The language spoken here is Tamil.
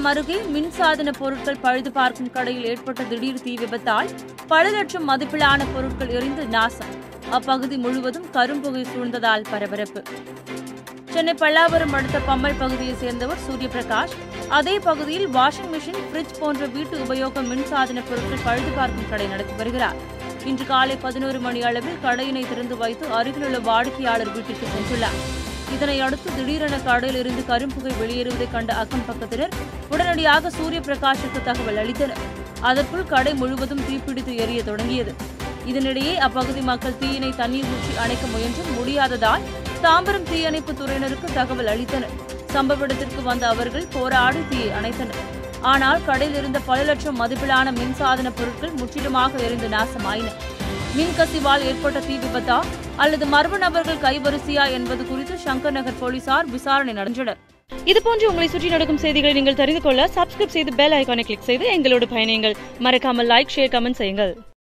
அருகே மின்சாதன பொருட்கள் பழுது பார்க்கும் கடையில் ஏற்பட்ட திடீர் தீ விபத்தால் பல லட்சம் மதிப்பிலான பொருட்கள் எரிந்து நாசம் அப்பகுதி முழுவதும் கரும்புகை சூழ்ந்ததால் பரபரப்பு சென்னை பல்லாவரம் அடுத்த பம்மல் பகுதியைச் சேர்ந்தவர் சூரியபிரகாஷ் அதே பகுதியில் வாஷிங் மிஷின் ஃப்ரிட்ஜ் போன்ற வீட்டு உபயோக மின்சாதன பொருட்கள் பழுது பார்க்கும் கடை நடத்தி வருகிறார் இன்று காலை பதினோரு மணி அளவில் கடையினை திறந்து வைத்து அருகிலுள்ள வாடிக்கையாளர் வீட்டிற்கு சென்றுள்ளார் இதனை அடுத்து திடீரென கடையில் இருந்து கரும்புகை வெளியேறுவதைக் கண்ட அக்கம் பக்கத்தினர் உடனடியாக சூரிய பிரகாஷுக்கு தகவல் அளித்தனர் அதற்குள் கடை முழுவதும் தீப்பிடித்து எரிய தொடங்கியது இதனிடையே அப்பகுதி மக்கள் தீயினை தண்ணீர் ஊற்றி அணைக்க முயன்றும் முடியாததால் தாம்பரம் தீயணைப்பு துறையினருக்கு தகவல் அளித்தனர் சம்பவ இடத்திற்கு வந்த அவர்கள் போராடி தீயை அணைத்தனர் ஆனால் கடையில் இருந்த பல லட்சம் மதிப்பிலான மின்சாதன பொருட்கள் முற்றிலுமாக எரிந்து நாசமாயின மின்கசிவால் ஏற்பட்ட தீ விபத்தா அல்லது மர்ம நபர்கள் கைவரிசையா என்பது குறித்து சங்கர் நகர் போலீசார் விசாரணை நடந்தனர் இதுபோன்று உங்களை சுற்றி நடக்கும் செய்திகளை நீங்கள் தெரிந்து கொள்ள சப்ஸ்கிரைப் செய்து பெல் ஐகானை கிளிக் செய்து எங்களோடு பயணியுங்கள் மறக்காமல் லைக் ஷேர் கமெண்ட் செய்யுங்கள்